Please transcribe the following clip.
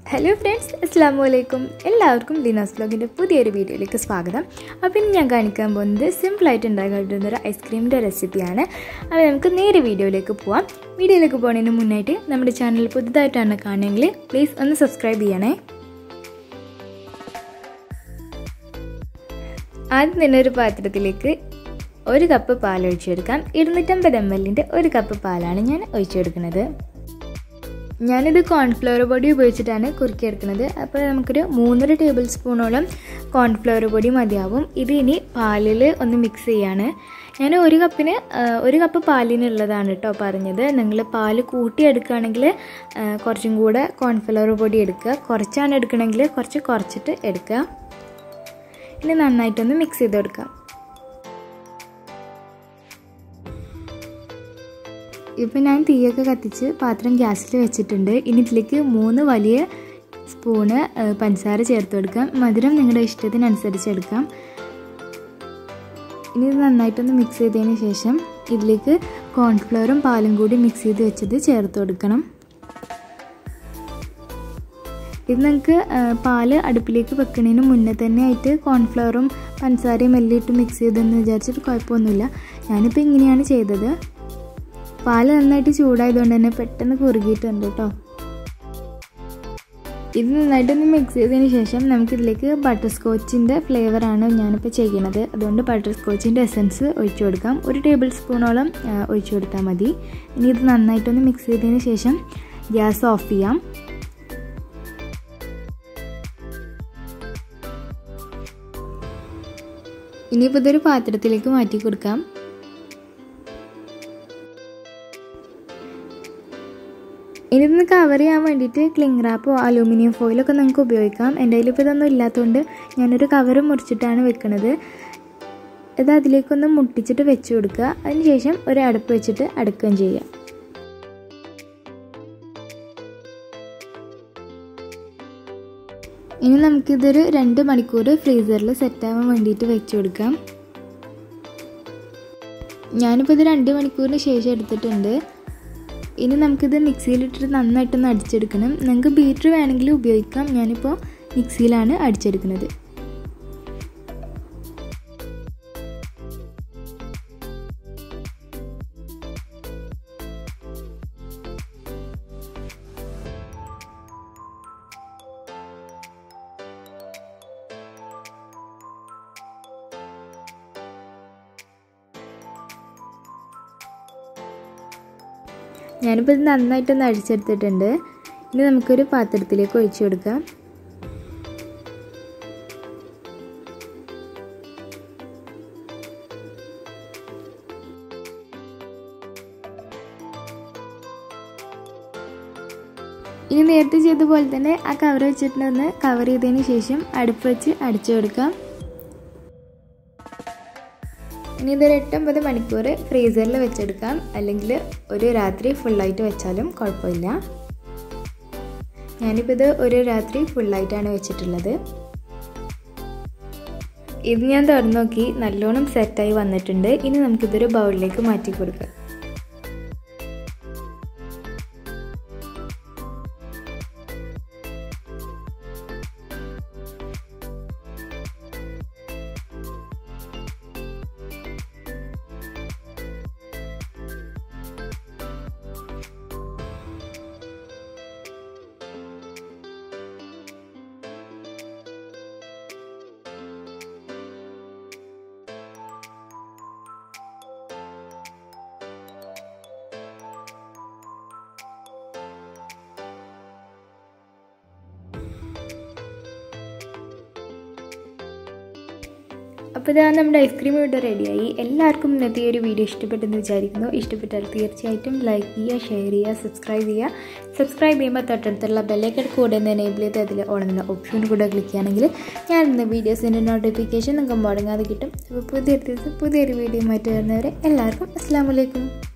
hello friends അസ്സാം വലൈക്കും എല്ലാവർക്കും ലീനാസ് വ്ലോഗിൻ്റെ പുതിയൊരു വീഡിയോയിലേക്ക് സ്വാഗതം അപ്പോൾ ഇന്ന് ഞാൻ കാണിക്കാൻ പോകുന്നത് സിമ്പിളായിട്ട് ഉണ്ടാക്കാൻ പറ്റുന്ന ഒരു ഐസ്ക്രീമിൻ്റെ റെസിപ്പിയാണ് അപ്പോൾ നമുക്ക് നേരെ വീഡിയോയിലേക്ക് പോവാം വീഡിയോയിലേക്ക് പോകുന്നതിന് മുന്നായിട്ട് നമ്മുടെ ചാനൽ പുതുതായിട്ടാണ് കാണുമെങ്കിൽ പ്ലീസ് ഒന്ന് സബ്സ്ക്രൈബ് ചെയ്യണേ ആദ്യം തന്നെ ഒരു പാത്രത്തിലേക്ക് ഒരു കപ്പ് പാൽ ഒഴിച്ചെടുക്കാം ഇരുന്നൂറ്റമ്പത് എം എല്ലിൻ്റെ ഒരു കപ്പ് പാലാണ് ഞാൻ ഒഴിച്ചെടുക്കുന്നത് ഞാനിത് കോൺഫ്ലവർ പൊടി ഉപയോഗിച്ചിട്ടാണ് കുറുക്കിയെടുക്കുന്നത് അപ്പോൾ നമുക്കൊരു മൂന്നര ടേബിൾ സ്പൂണോളം കോൺഫ്ലവർ പൊടി മതിയാവും ഇത് ഇനി പാലിൽ ഒന്ന് മിക്സ് ചെയ്യാണ് ഞാൻ ഒരു കപ്പിന് ഒരു കപ്പ് പാലിനുള്ളതാണ് കേട്ടോ പറഞ്ഞത് നിങ്ങൾ പാല് കൂട്ടിയെടുക്കുകയാണെങ്കിൽ കുറച്ചും കൂടെ കോൺഫ്ലവർ പൊടി എടുക്കുക കുറച്ചാണ് എടുക്കണമെങ്കിൽ കുറച്ച് കുറച്ചിട്ട് എടുക്കുക ഇനി നന്നായിട്ടൊന്ന് മിക്സ് ചെയ്ത് കൊടുക്കാം ഇപ്പം ഞാൻ തീയൊക്കെ കത്തിച്ച് പാത്രം ഗ്യാസിൽ വെച്ചിട്ടുണ്ട് ഇനി ഇതിലേക്ക് മൂന്ന് വലിയ സ്പൂണ് പഞ്ചസാര ചേർത്ത് കൊടുക്കാം മധുരം നിങ്ങളുടെ ഇഷ്ടത്തിനനുസരിച്ച് എടുക്കാം ഇനി ഇത് നന്നായിട്ടൊന്ന് മിക്സ് ചെയ്തതിന് ശേഷം ഇതിലേക്ക് കോൺഫ്ലവറും പാലും കൂടി മിക്സ് ചെയ്ത് വെച്ചത് ചേർത്ത് കൊടുക്കണം ഇത് നിങ്ങൾക്ക് പാല് അടുപ്പിലേക്ക് വെക്കുന്നതിന് മുന്നേ തന്നെ ആയിട്ട് കോൺഫ്ലവറും പഞ്ചസാരയും എല്ലാം ഇട്ട് മിക്സ് ചെയ്തെന്ന് വിചാരിച്ചിട്ട് കുഴപ്പമൊന്നുമില്ല ഞാനിപ്പോൾ ഇങ്ങനെയാണ് ചെയ്തത് പാല് നന്നായിട്ട് ചൂടായതുകൊണ്ട് തന്നെ പെട്ടെന്ന് കുറുകിയിട്ടുണ്ട് കേട്ടോ ഇത് നന്നായിട്ടൊന്ന് മിക്സ് ചെയ്തതിന് ശേഷം നമുക്കിതിലേക്ക് ബട്ടർ സ്കോച്ചിൻ്റെ ഫ്ലേവറാണ് ഞാനിപ്പോൾ ചെയ്യുന്നത് അതുകൊണ്ട് ബട്ടർ സ്കോച്ചിൻ്റെ എസൻസ് ഒഴിച്ചു കൊടുക്കാം ഒരു ടേബിൾ സ്പൂണോളം ഒഴിച്ചു കൊടുത്താൽ മതി ഇനി ഇത് നന്നായിട്ടൊന്ന് മിക്സ് ചെയ്തതിന് ശേഷം ഗ്യാസ് ഓഫ് ചെയ്യാം ഇനിയിപ്പോൾ ഇതൊരു പാത്രത്തിലേക്ക് മാറ്റി കൊടുക്കാം ഇനി ഇതൊന്ന് കവർ ചെയ്യാൻ വേണ്ടിയിട്ട് ക്ലിങ് റാപ്പോ അലൂമിനിയം ഫോയിലൊക്കെ നിങ്ങൾക്ക് ഉപയോഗിക്കാം എൻ്റെ കയ്യിൽ ഇപ്പോൾ ഇതൊന്നും ഇല്ലാത്തതുകൊണ്ട് ഞാനൊരു കവർ മുറിച്ചിട്ടാണ് വെക്കുന്നത് ഇത് അതിലേക്കൊന്ന് മുട്ടിച്ചിട്ട് വെച്ച് കൊടുക്കുക അതിനുശേഷം ഒരു അടുപ്പ് വെച്ചിട്ട് അടക്കുകയും ചെയ്യുക ഇനി നമുക്കിതൊരു രണ്ട് മണിക്കൂർ ഫ്രീസറിൽ സെറ്റാവാൻ വേണ്ടിയിട്ട് വെച്ച് കൊടുക്കാം ഞാനിപ്പോൾ ഇത് രണ്ട് മണിക്കൂറിന് ശേഷം എടുത്തിട്ടുണ്ട് ഇനി നമുക്കിത് മിക്സിയിലിട്ടിട്ട് നന്നായിട്ടൊന്ന് അടിച്ചെടുക്കണം നിങ്ങൾക്ക് ബീറ്റർ വേണമെങ്കിൽ ഉപയോഗിക്കാം ഞാനിപ്പോൾ മിക്സിയിലാണ് അടിച്ചെടുക്കുന്നത് ഞാനിപ്പോൾ ഇത് നന്നായിട്ടൊന്ന് അടിച്ചെടുത്തിട്ടുണ്ട് ഇനി നമുക്കൊരു പാത്രത്തിലേക്ക് ഒഴിച്ചു കൊടുക്കാം ഇനി നേരത്തെ ചെയ്ത പോലെ തന്നെ ആ കവർ വെച്ചിട്ടൊന്ന് കവർ ചെയ്തതിന് ശേഷം അടുപ്പ് വെച്ച് അടിച്ചു കൊടുക്കാം ഇനി ഇതൊരു എട്ടൊമ്പത് മണിക്കൂർ ഫ്രീസറിൽ വെച്ചെടുക്കാം അല്ലെങ്കിൽ ഒരു രാത്രി ഫുള്ളായിട്ട് വെച്ചാലും കുഴപ്പമില്ല ഞാനിപ്പോൾ ഇത് ഒരു രാത്രി ഫുള്ളായിട്ടാണ് വെച്ചിട്ടുള്ളത് ഇത് ഞാൻ തുറന്നു നോക്കി നല്ലോണം സെറ്റായി വന്നിട്ടുണ്ട് ഇനി നമുക്കിതൊരു ബൗളിലേക്ക് മാറ്റി കൊടുക്കാം അപ്പോൾ ഇതാ നമ്മുടെ ഐസ്ക്രീം ഇവിടെ റെഡിയായി എല്ലാവർക്കും ഇന്നത്തെ ഈ ഒരു വീഡിയോ ഇഷ്ടപ്പെട്ടെന്ന് വിചാരിക്കുന്നു ഇഷ്ടപ്പെട്ടാൽ തീർച്ചയായിട്ടും ലൈക്ക് ചെയ്യുക ഷെയർ ചെയ്യുക സബ്സ്ക്രൈബ് ചെയ്യുക സബ്സ്ക്രൈബ് ചെയ്യുമ്പോൾ തൊട്ടടുത്തുള്ള ബെല്ലൈക്കൺ കൂടെ ഒന്ന് എനേബിൾ ചെയ്ത് അതിൽ ഓണെന്ന ഓപ്ഷൻ കൂടെ ക്ലിക്ക് ചെയ്യുകയാണെങ്കിൽ ഞാൻ ഇന്ന് വീഡിയോസിൻ്റെ നോട്ടിഫിക്കേഷൻ നിങ്ങൾക്ക് മുടങ്ങാതെ കിട്ടും അപ്പോൾ പുതിയ പുതിയൊരു വീഡിയോ മാറ്റി വരുന്നവരെ എല്ലാവർക്കും അസ്സാം വലൈക്കും